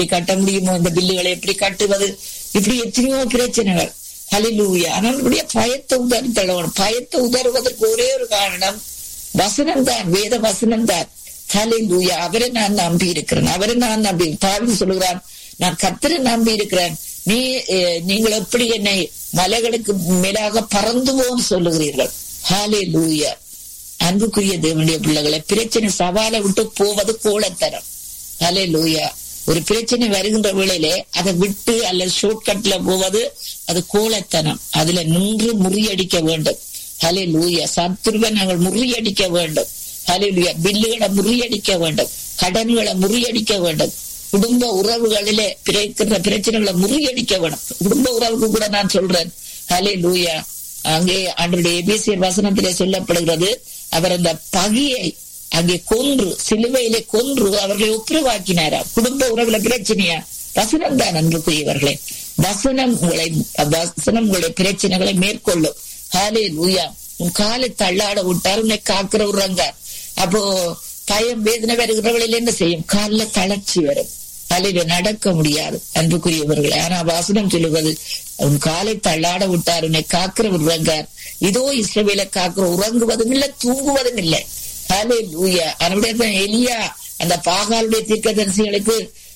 கட்ட முடியுமோ இந்த பில்லுகளை எப்படி கட்டுவது இப்படி எத்தனையோ பிரச்சனைகள் ஹலிலூயா ஆனால் பயத்தை உதறி தள்ளவணும் பயத்தை உதறுவதற்கு ஒரே ஒரு காரணம் வசனம் தான் வேத வசனம் தான் ஹலிலூயா அவரை நான் நம்பி இருக்கிறேன் அவரை நான் நம்பி தாவி சொல்லுகிறான் நான் கத்தரை நம்பி இருக்கிறேன் நீ நீங்கள் எப்படி என்னை மலைகளுக்கு மேலாக பறந்துவோன்னு சொல்லுகிறீர்கள் ஹாலே லூயா அன்புக்குரிய தேவனுடைய பிள்ளைகளை பிரச்சனை சவாலை விட்டு போவது கோலத்தரம் ஹலே லூயா ஒரு பிரச்சனை வருகின்ற வேளையிலே அதை விட்டு அல்லது ஷார்ட்கட்ல போவது அது கோலத்தனம் அதுல நின்று முறியடிக்க வேண்டும் ஹலே லூயா சத்துருவை நாங்கள் முறியடிக்க வேண்டும் ஹலே லூயா பில்லுகளை முறியடிக்க வேண்டும் கடன்களை முறியடிக்க வேண்டும் குடும்ப உறவுகளிலே பிறக்கிற பிரச்சனைகளை முறியடிக்க வேண்டும் குடும்ப உறவுக்கு கூட நான் சொல்றேன் ஹலே லூயா அங்கே அன்றைய ஏபிசியர் வசனத்திலே சொல்லப்படுகிறது அவர் அந்த பகியை அங்கே கொன்று சிலுவையிலே கொன்று அவர்களை ஒப்புரவாக்கினாரா குடும்ப உறவுல பிரச்சனையா வசனம் தான் அன்புக்குரியவர்களே வசனம் உங்களை வசனம் உங்களுடைய பிரச்சனைகளை மேற்கொள்ளும் ஹாலே லூயா உன் காலை தள்ளாட விட்டார் உன்னை காக்கிற உறங்க அப்போ பயம் வேதனை வருகிறவளில் என்ன செய்யும் காலில் தளர்ச்சி வரும் தலையில நடக்க முடியாது அன்புக்குரியவர்களே ஆனா வாசனம் சொல்லுவது உன் காலை தள்ளாட விட்டார் உன்னை காக்கிற உறங்கார் இதோ இஸ்ரவேல காக்கிற உறங்குவதும் இல்லை தூங்குவதும் இல்லை ஹலே லூயா அவனுடைய எலியா அந்த பாகாலுடைய தீர்க்கதரிசிகளுக்கு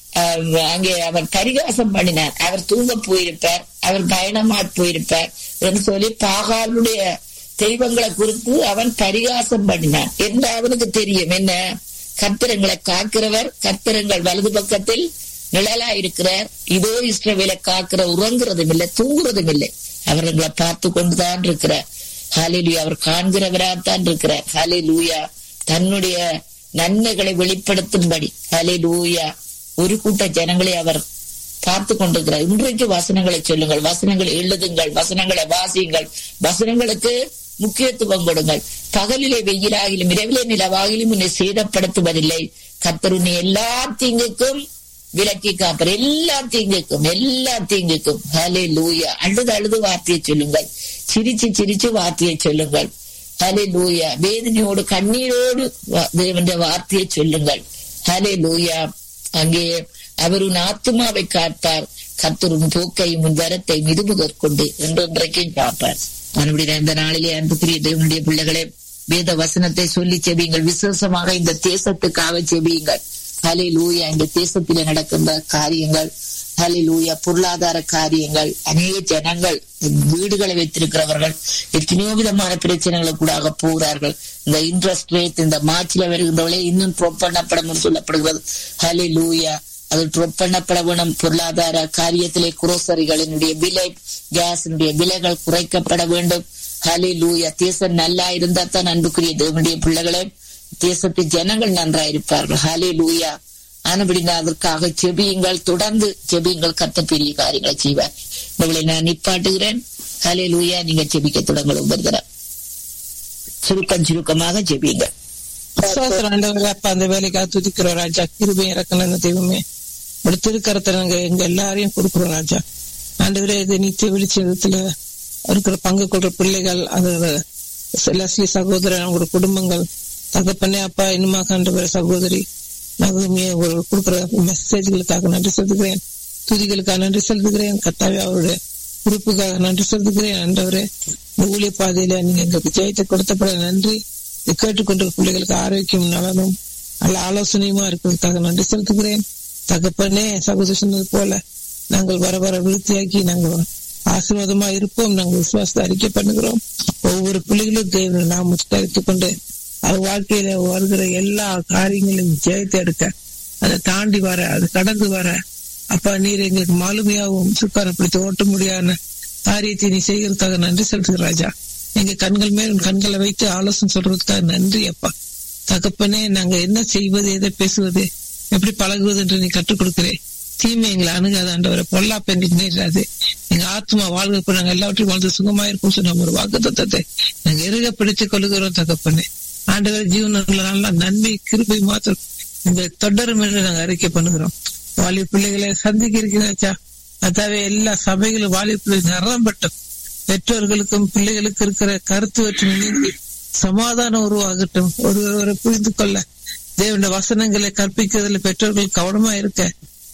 அங்கே அவர் பரிகாசம் பண்ணினார் அவர் தூங்க போயிருப்பார் அவர் பயணமா போயிருப்பார் என்று சொல்லி பாகாலுடைய தெய்வங்களை குறித்து அவன் பரிகாசம் பண்ணினான் என்று அவனுக்கு தெரியும் என்ன கத்திரங்களை காக்கிறவர் கத்திரங்கள் வலது பக்கத்தில் நிழலா இருக்கிறார் இதோ இஸ்ரவேலை காக்கிற உறங்குறதும் இல்லை தூங்குறதும் இல்லை அவர் எங்களை பார்த்து கொண்டுதான் இருக்கிறார் ஹாலிலுயா அவர் காண்கிறவராத்தான் இருக்கிறார் ஹலே லூயா தன்னுடைய நன்மைகளை வெளிப்படுத்தும்படி ஹலே லூயா ஒரு கூட்ட ஜனங்களை அவர் பார்த்து கொண்டிருக்கிறார் இன்றைக்கு வசனங்களை சொல்லுங்கள் வசனங்களை எழுதுங்கள் வசனங்களை வாசியுங்கள் வசனங்களுக்கு முக்கியத்துவம் கொடுங்கள் பகலிலே வெயிலாகிலும் இரவிலே நிலவாகிலும் உன்னை சேதப்படுத்துவதில்லை கத்தர் உன்னை எல்லா தீங்குக்கும் விலக்கி காப்பர் எல்லா தீங்குக்கும் எல்லா தீங்குக்கும் ஹலே லூயா அழுது அழுது வார்த்தையை சொல்லுங்கள் சிரிச்சு சிரிச்சு வார்த்தையை சொல்லுங்கள் ஹலே லூயா வேதனையோடு கண்ணீரோடு தேவனுடைய வார்த்தையை சொல்லுங்கள் ஹலே லூயா அங்கே அவர் உன் ஆத்மாவை காப்பார் கத்தரும் போக்கையும் உன் வரத்தை மிதுமுதற்கொண்டு என்றென்றைக்கும் காப்பார் மறுபடியும் இந்த நாளிலே அன்புக்குரிய தேவனுடைய பிள்ளைகளே வேத வசனத்தை சொல்லி செபியுங்கள் விசேஷமாக இந்த தேசத்துக்காக செபியுங்கள் ஹலே லூயா இந்த தேசத்தில நடக்கின்ற காரியங்கள் ஹலே லூயா பொருளாதார காரியங்கள் அநேக ஜனங்கள் வீடுகளை வைத்திருக்கிறவர்கள் எத்தனையோ விதமான பிரச்சனைகளுக்கூடாக போகிறார்கள் இந்த இன்ட்ரெஸ்ட் ரேட் இந்த மார்ச்ல வருகின்றவளே இன்னும் ட்ரோப் பண்ணப்படும் சொல்லப்படுகிறது ஹலே லூயா அது ட்ரோப் பண்ணப்பட வேணும் பொருளாதார காரியத்திலே குரோசரிகளினுடைய விலை கேஸினுடைய விலைகள் குறைக்கப்பட வேண்டும் ஹலே லூயா தேசம் நல்லா இருந்தா தான் அன்புக்குரிய தேவனுடைய பிள்ளைகளே தேசத்து ஜனங்கள் நன்றாயிருப்பார்கள் ஹலே லூயா ஆனபடினா அதற்காக செபியுங்கள் தொடர்ந்து செபியுங்கள் கத்த பெரிய காரியங்களை செய்வார் உங்களை நான் நிப்பாட்டுகிறேன் ஹலே லூயா நீங்க செபிக்க தொடங்கள் ஒவ்வொரு தரம் சுருக்கம் சுருக்கமாக செபியுங்கள் அப்பா அந்த வேலைக்காக துதிக்கிறோம் ராஜா கிருபை இறக்கணும் தெய்வமே ஒரு திருக்கரத்தை நாங்க எங்க எல்லாரையும் கொடுக்குறோம் ராஜா ஆண்டவரே இது நித்திய வெளிச்சத்துல இருக்கிற பங்கு கொள்ற பிள்ளைகள் அதோட லஸ்லி சகோதரன் அவங்களோட குடும்பங்கள் தகப்பனே அப்பா இன்னுமா கண்டவர சகோதரி நகமே ஒரு கொடுக்குற மெசேஜ்களுக்காக நன்றி செலுத்துகிறேன் துதிகளுக்காக நன்றி செலுத்துகிறேன் கத்தாவே அவருடைய குறிப்புக்காக நன்றி செலுத்துகிறேன் ஆண்டவரே இந்த ஊழிய பாதையில நீங்க எங்களுக்கு ஜெயத்தை கொடுத்தப்பட நன்றி கேட்டுக்கொண்ட பிள்ளைகளுக்கு ஆரோக்கியம் நலனும் நல்ல ஆலோசனையுமா இருக்கிறதுக்காக நன்றி செலுத்துகிறேன் தகப்பனே சகோதரி சொன்னது போல நாங்கள் வர வர விருத்தியாக்கி நாங்கள் ஆசீர்வாதமா இருப்போம் நாங்கள் விசுவாசத்தை அறிக்கை பண்ணுகிறோம் ஒவ்வொரு பிள்ளைகளும் தேவனை நாம் முத்தரித்துக் கொண்டு அது வாழ்க்கையில வருகிற எல்லா காரியங்களையும் ஜெயத்தை எடுக்க அதை தாண்டி வர அது கடந்து வர அப்பா நீர் எங்களுக்கு மாலுமையாகவும் சுக்காரப்படுத்தி ஓட்ட முடியாத காரியத்தை நீ செய்கிறதுக்காக நன்றி செலுத்துகிற ராஜா எங்க கண்கள் மேல் கண்களை வைத்து ஆலோசனை சொல்றதுக்காக நன்றி அப்பா தகப்பனே நாங்க என்ன செய்வது எதை பேசுவது எப்படி பழகுவது என்று நீ கற்றுக் கொடுக்கிறேன் தீமை எங்களை அணுகாத ஆண்டவரை பொல்லாப்ப எங்களுக்கு நேராது எங்க ஆத்மா வாழ்க்கை நாங்க எல்லாவற்றையும் வாழ்ந்து சுகமா இருக்கும் சொன்ன ஒரு வாக்கு தத்தத்தை நாங்க எருக பிடித்துக் கொள்கிறோம் தகப்பனே ஆண்டவர் ஜீவனங்கள நல்லா நன்மை கிருபை மாத்திரம் இந்த தொடரும் என்று நாங்க அறிக்கை பண்ணுகிறோம் வாலி பிள்ளைகளை சந்திக்க இருக்கிறாச்சா அதாவே எல்லா சபைகளும் வாலி பிள்ளைகள் நிறம்பட்டும் பெற்றோர்களுக்கும் பிள்ளைகளுக்கு இருக்கிற கருத்து வேற்றுமை நீங்கி சமாதானம் உருவாகட்டும் ஒருவரை புரிந்து கொள்ள தேவனுடைய வசனங்களை கற்பிக்கிறதுல பெற்றோர்கள் கவனமா இருக்க